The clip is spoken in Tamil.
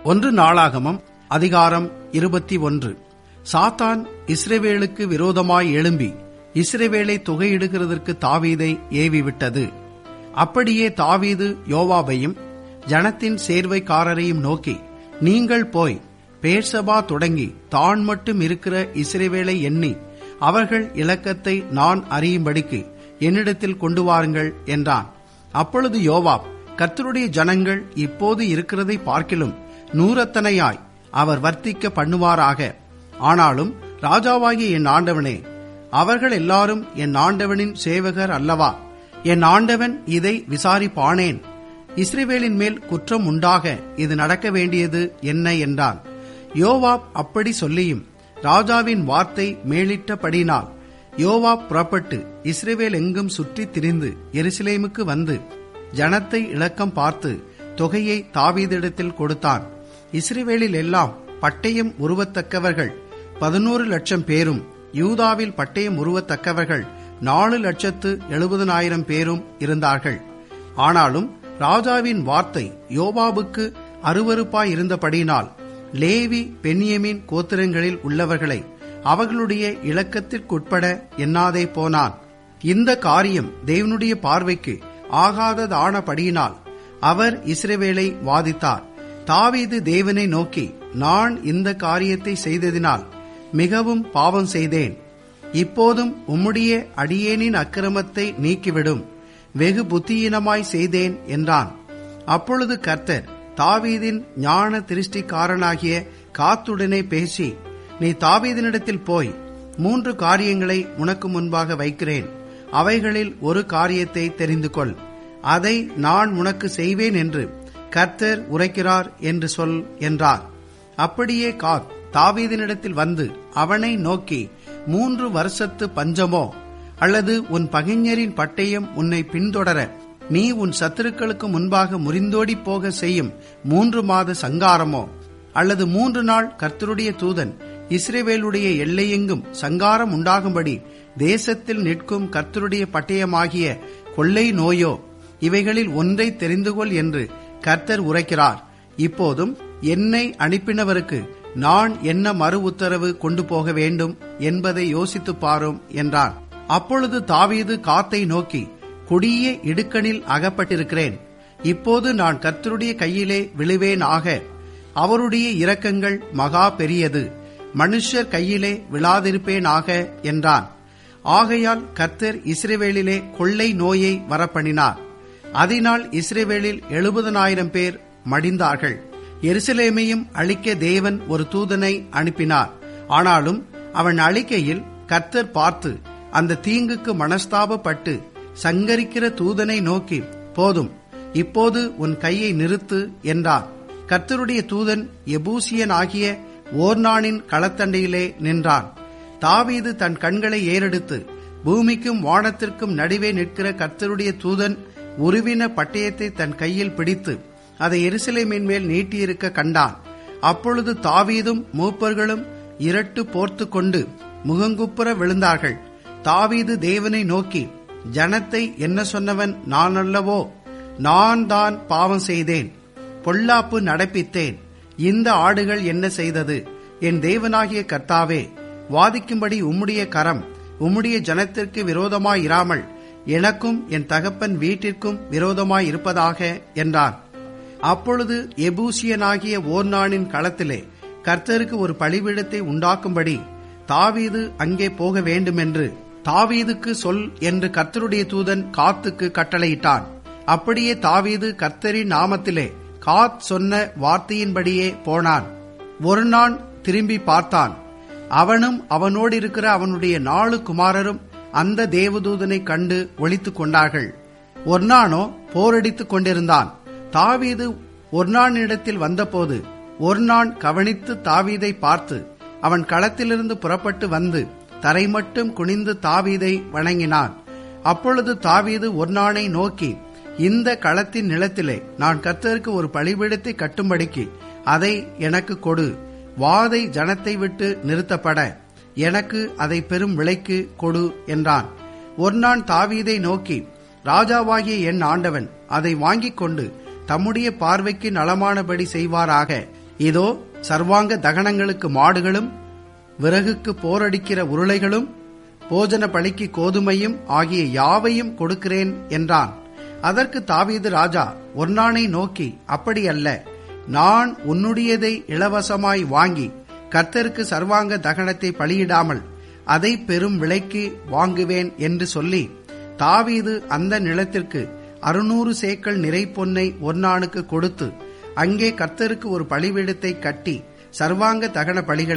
ஒன்று நாளாகமம் அதிகாரம் இருபத்தி ஒன்று சாத்தான் இஸ்ரவேலுக்கு விரோதமாய் எழும்பி இஸ்ரவேலை தொகையிடுகிறதற்கு தாவீதை ஏவிவிட்டது அப்படியே தாவீது யோவாபையும் ஜனத்தின் சேர்வைக்காரரையும் நோக்கி நீங்கள் போய் பேர்சபா தொடங்கி தான் மட்டும் இருக்கிற இஸ்ரவேலை எண்ணி அவர்கள் இலக்கத்தை நான் அறியும்படிக்கு என்னிடத்தில் கொண்டு வாருங்கள் என்றான் அப்பொழுது யோவாப் கர்த்தருடைய ஜனங்கள் இப்போது இருக்கிறதை பார்க்கிலும் நூறத்தனையாய் அவர் வர்த்திக்க பண்ணுவாராக ஆனாலும் ராஜாவாகிய என் ஆண்டவனே அவர்கள் எல்லாரும் என் ஆண்டவனின் சேவகர் அல்லவா என் ஆண்டவன் இதை விசாரிப்பானேன் இஸ்ரேவேலின் மேல் குற்றம் உண்டாக இது நடக்க வேண்டியது என்ன என்றான் யோவாப் அப்படி சொல்லியும் ராஜாவின் வார்த்தை மேலிட்டபடினால் யோவாப் புறப்பட்டு இஸ்ரேவேல் எங்கும் சுற்றித் திரிந்து எருசலேமுக்கு வந்து ஜனத்தை இலக்கம் பார்த்து தொகையை தாவீதிடத்தில் கொடுத்தான் இஸ்ரேவேலில் எல்லாம் பட்டயம் உருவத்தக்கவர்கள் பதினோரு லட்சம் பேரும் யூதாவில் பட்டயம் உருவத்தக்கவர்கள் நாலு லட்சத்து எழுபதனாயிரம் பேரும் இருந்தார்கள் ஆனாலும் ராஜாவின் வார்த்தை யோபாபுக்கு அருவறுப்பாய் இருந்தபடியினால் லேவி பென்யமின் கோத்திரங்களில் உள்ளவர்களை அவர்களுடைய இலக்கத்திற்குட்பட எண்ணாதே போனான் இந்த காரியம் தேவனுடைய பார்வைக்கு ஆகாததானபடியினால் அவர் இஸ்ரவேலை வாதித்தார் தாவீது தேவனை நோக்கி நான் இந்த காரியத்தை செய்ததினால் மிகவும் பாவம் செய்தேன் இப்போதும் உம்முடைய அடியேனின் அக்கிரமத்தை நீக்கிவிடும் வெகு புத்தியீனமாய் செய்தேன் என்றான் அப்பொழுது கர்த்தர் தாவீதின் ஞான திருஷ்டிக்காரனாகிய காத்துடனே பேசி நீ தாவீதினிடத்தில் போய் மூன்று காரியங்களை உனக்கு முன்பாக வைக்கிறேன் அவைகளில் ஒரு காரியத்தை தெரிந்து கொள் அதை நான் உனக்கு செய்வேன் என்று கர்த்தர் உரைக்கிறார் என்று சொல் என்றார் அப்படியே காத் தாவீதினிடத்தில் வந்து அவனை நோக்கி மூன்று வருஷத்து பஞ்சமோ அல்லது உன் பகைஞரின் பட்டயம் உன்னை பின்தொடர நீ உன் சத்துருக்களுக்கு முன்பாக முறிந்தோடி போக செய்யும் மூன்று மாத சங்காரமோ அல்லது மூன்று நாள் கர்த்தருடைய தூதன் இஸ்ரேவேலுடைய எல்லையெங்கும் சங்காரம் உண்டாகும்படி தேசத்தில் நிற்கும் கர்த்தருடைய பட்டயமாகிய கொள்ளை நோயோ இவைகளில் ஒன்றை தெரிந்து கொள் என்று கர்த்தர் உரைக்கிறார் இப்போதும் என்னை அனுப்பினவருக்கு நான் என்ன மறு உத்தரவு கொண்டு போக வேண்டும் என்பதை யோசித்து பாரும் என்றான் அப்பொழுது தாவீது காத்தை நோக்கி கொடிய இடுக்கணில் அகப்பட்டிருக்கிறேன் இப்போது நான் கர்த்தருடைய கையிலே விழுவேன் ஆக அவருடைய இரக்கங்கள் மகா பெரியது மனுஷர் கையிலே விழாதிருப்பேனாக என்றான் ஆகையால் கர்த்தர் இஸ்ரேவேலிலே கொள்ளை நோயை வரப்பண்ணினார் அதனால் இஸ்ரேவேலில் எழுபதனாயிரம் பேர் மடிந்தார்கள் எருசலேமையும் அழிக்க தேவன் ஒரு தூதனை அனுப்பினார் ஆனாலும் அவன் அழிக்கையில் கர்த்தர் பார்த்து அந்த தீங்குக்கு மனஸ்தாபப்பட்டு சங்கரிக்கிற தூதனை நோக்கி போதும் இப்போது உன் கையை நிறுத்து என்றார் கர்த்தருடைய தூதன் எபூசியன் ஆகிய ஓர்னானின் களத்தண்டையிலே நின்றான் தாவீது தன் கண்களை ஏறெடுத்து பூமிக்கும் வானத்திற்கும் நடுவே நிற்கிற கர்த்தருடைய தூதன் உருவின பட்டயத்தை தன் கையில் பிடித்து அதை எருசலேமின் மேல் நீட்டியிருக்க கண்டான் அப்பொழுது தாவீதும் மூப்பர்களும் இரட்டு போர்த்து கொண்டு முகங்குப்புற விழுந்தார்கள் தாவீது தேவனை நோக்கி ஜனத்தை என்ன சொன்னவன் நான் அல்லவோ நான் தான் பாவம் செய்தேன் பொல்லாப்பு நடப்பித்தேன் இந்த ஆடுகள் என்ன செய்தது என் தேவனாகிய கர்த்தாவே வாதிக்கும்படி உம்முடைய கரம் உம்முடைய ஜனத்திற்கு விரோதமாயிராமல் எனக்கும் என் தகப்பன் வீட்டிற்கும் விரோதமாயிருப்பதாக என்றான் அப்பொழுது எபூசியனாகிய ஓர்நானின் களத்திலே கர்த்தருக்கு ஒரு பழிவிடத்தை உண்டாக்கும்படி தாவீது அங்கே போக வேண்டுமென்று தாவீதுக்கு சொல் என்று கர்த்தருடைய தூதன் காத்துக்கு கட்டளையிட்டான் அப்படியே தாவீது கர்த்தரின் நாமத்திலே காத் சொன்ன வார்த்தையின்படியே போனான் ஒரு நாள் திரும்பி பார்த்தான் அவனும் அவனோடு இருக்கிற அவனுடைய நாலு குமாரரும் அந்த தேவதூதனை கண்டு ஒழித்துக் கொண்டார்கள் ஒர்னானோ போரடித்துக் கொண்டிருந்தான் தாவீது ஒர்னானிடத்தில் வந்தபோது ஒர்னான் கவனித்து தாவீதை பார்த்து அவன் களத்திலிருந்து புறப்பட்டு வந்து தரை மட்டும் குனிந்து தாவீதை வணங்கினான் அப்பொழுது தாவீது ஒர்னானை நோக்கி இந்த களத்தின் நிலத்திலே நான் கர்த்தருக்கு ஒரு பழிபீடத்தை கட்டும்படிக்கு அதை எனக்கு கொடு வாதை ஜனத்தை விட்டு நிறுத்தப்பட எனக்கு அதை பெரும் விலைக்கு கொடு என்றான் ஒர்னான் தாவீதை நோக்கி ராஜாவாகிய என் ஆண்டவன் அதை வாங்கிக் கொண்டு தம்முடைய பார்வைக்கு நலமானபடி செய்வாராக இதோ சர்வாங்க தகனங்களுக்கு மாடுகளும் விறகுக்கு போரடிக்கிற உருளைகளும் போஜன பலிக்கு கோதுமையும் ஆகிய யாவையும் கொடுக்கிறேன் என்றான் அதற்கு தாவீது ராஜா ஒன்னானை நோக்கி அப்படி அல்ல நான் உன்னுடையதை இலவசமாய் வாங்கி கர்த்தருக்கு சர்வாங்க தகனத்தை பலியிடாமல் அதை பெரும் விலைக்கு வாங்குவேன் என்று சொல்லி தாவீது அந்த நிலத்திற்கு அறுநூறு சேக்கல் நிறை பொன்னை ஒன்னானுக்கு கொடுத்து அங்கே கர்த்தருக்கு ஒரு பலிபீடத்தை கட்டி சர்வாங்க தகன பலிகள்